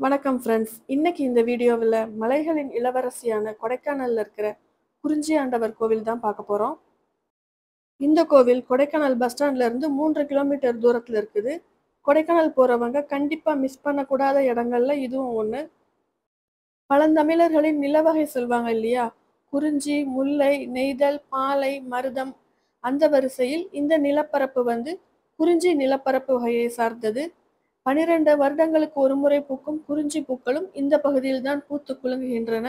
வணக்கம் ஃப்ரெண்ட்ஸ் இன்னைக்கு இந்த வீடியோவில் மலைகளின் இளவரசியான கொடைக்கானல்ல இருக்கிற குறிஞ்சி ஆண்டவர் கோவில் தான் பார்க்க போகிறோம் இந்த கோவில் கொடைக்கானல் பஸ் ஸ்டாண்ட்ல இருந்து மூன்று கிலோமீட்டர் தூரத்தில் இருக்குது கொடைக்கானல் போகிறவங்க கண்டிப்பாக மிஸ் பண்ணக்கூடாத இடங்கள்ல இதுவும் ஒன்று பழந்தமிழர்களின் நிலவகை சொல்வாங்க இல்லையா குறிஞ்சி முல்லை நெய்தல் பாலை மருதம் அந்த வரிசையில் இந்த நிலப்பரப்பு வந்து குறிஞ்சி நிலப்பரப்பு வகையை சார்ந்தது பனிரெண்டு வருடங்களுக்கு ஒருமுறை பூக்கும் குறிஞ்சி பூக்களும் இந்த பகுதியில் தான் பூத்து குலுங்குகின்றன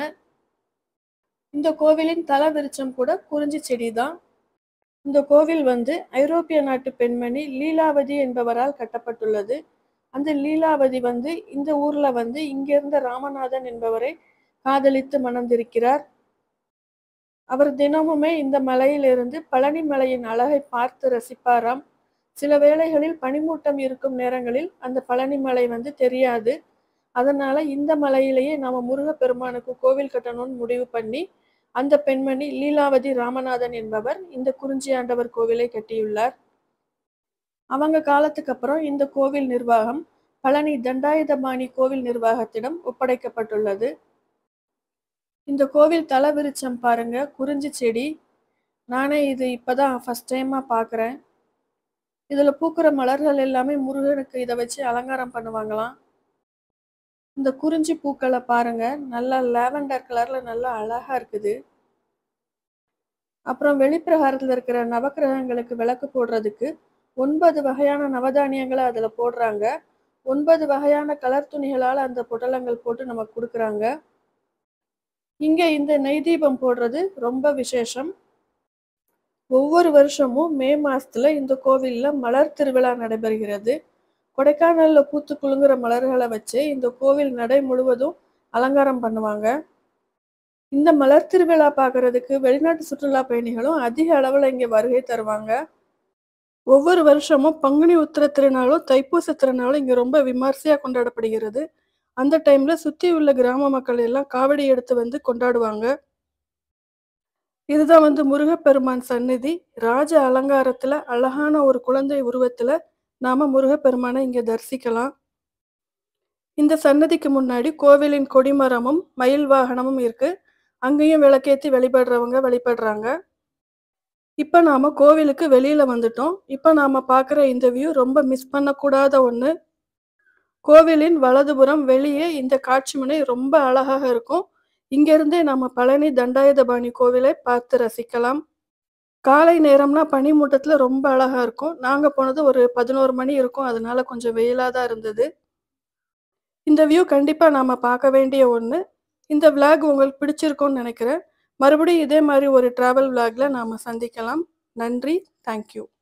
இந்த கோவிலின் தல விருட்சம் கூட குறிஞ்சி செடி தான் இந்த கோவில் வந்து ஐரோப்பிய நாட்டு பெண்மணி லீலாவதி என்பவரால் கட்டப்பட்டுள்ளது அந்த லீலாவதி வந்து இந்த ஊர்ல வந்து இங்கிருந்த ராமநாதன் என்பவரை காதலித்து மணந்திருக்கிறார் அவர் தினமுமே இந்த மலையிலிருந்து பழனி மலையின் அழகை பார்த்து ரசிப்பாராம் சில வேளைகளில் பனிமூட்டம் இருக்கும் நேரங்களில் அந்த பழனி மலை வந்து தெரியாது அதனால இந்த மலையிலேயே நாம முருகப்பெருமானுக்கு கோவில் கட்டணும்னு முடிவு பண்ணி அந்த பெண்மணி லீலாவதி ராமநாதன் என்பவர் இந்த குறிஞ்சியாண்டவர் கோவிலை கட்டியுள்ளார் அவங்க காலத்துக்கு அப்புறம் இந்த கோவில் நிர்வாகம் பழனி தண்டாயுதபாணி கோவில் நிர்வாகத்திடம் ஒப்படைக்கப்பட்டுள்ளது இந்த கோவில் தல விருட்சம் பாருங்க குறிஞ்சி செடி நானே இது இப்பதான் ஃபர்ஸ்ட் டைமா பார்க்குறேன் இதுல பூக்கிற மலர்கள் எல்லாமே முருகனுக்கு இதை வச்சு அலங்காரம் பண்ணுவாங்களாம் இந்த குறிஞ்சி பூக்களை பாருங்க நல்லா லாவெண்டர் கலர்ல நல்லா அழகா இருக்குது அப்புறம் வெளிப்பிரகாரத்துல இருக்கிற நவக்கிரகங்களுக்கு விளக்கு போடுறதுக்கு ஒன்பது வகையான நவதானியங்களை அதுல போடுறாங்க ஒன்பது வகையான கலர் துணிகளால் அந்த பொட்டலங்கள் போட்டு நமக்கு கொடுக்குறாங்க இங்க இந்த நெய் தீபம் போடுறது ரொம்ப விசேஷம் ஒவ்வொரு வருஷமும் மே மாசத்துல இந்த கோவில்ல மலர் திருவிழா நடைபெறுகிறது கொடைக்கானல்ல பூத்து குலுங்குற மலர்களை வச்சு இந்த கோவில் நடை முழுவதும் அலங்காரம் பண்ணுவாங்க இந்த மலர் திருவிழா பார்க்கறதுக்கு வெளிநாட்டு சுற்றுலா பயணிகளும் அதிக அளவுல இங்க வருகை தருவாங்க ஒவ்வொரு வருஷமும் பங்குனி உத்திர திருநாளும் தைப்பூச திருநாளும் இங்க ரொம்ப விமர்சையா கொண்டாடப்படுகிறது அந்த டைம்ல சுத்தி உள்ள கிராம மக்கள் எல்லாம் காவடி எடுத்து வந்து கொண்டாடுவாங்க இதுதான் வந்து முருகப்பெருமான் சந்நிதி ராஜ அலங்காரத்துல அழகான ஒரு குழந்தை உருவத்துல நாம முருகப்பெருமானை இங்க தரிசிக்கலாம் இந்த சன்னதிக்கு முன்னாடி கோவிலின் கொடிமரமும் மயில் வாகனமும் இருக்கு அங்கேயும் விளக்கேத்தி வழிபடுறவங்க வழிபடுறாங்க இப்ப நாம கோவிலுக்கு வெளியில வந்துட்டோம் இப்ப நாம பாக்குற இந்த வியூ ரொம்ப மிஸ் பண்ணக்கூடாத ஒண்ணு கோவிலின் வலதுபுறம் வெளியே இந்த காட்சி முனை ரொம்ப அழகாக இருக்கும் இங்கிருந்தே நம்ம பழனி தண்டாயுதபாணி கோவிலை பார்த்து ரசிக்கலாம் காலை நேரம்னா பனிமூட்டத்துல ரொம்ப அழகா இருக்கும் நாங்க போனது ஒரு பதினோரு மணி இருக்கும் அதனால கொஞ்சம் வெயிலா தான் இருந்தது இந்த வியூ கண்டிப்பா நாம பார்க்க வேண்டிய ஒண்ணு இந்த விளாக் உங்களுக்கு பிடிச்சிருக்கும்னு நினைக்கிறேன் மறுபடியும் இதே மாதிரி ஒரு டிராவல் விளாக்ல நாம சந்திக்கலாம் நன்றி தேங்க்யூ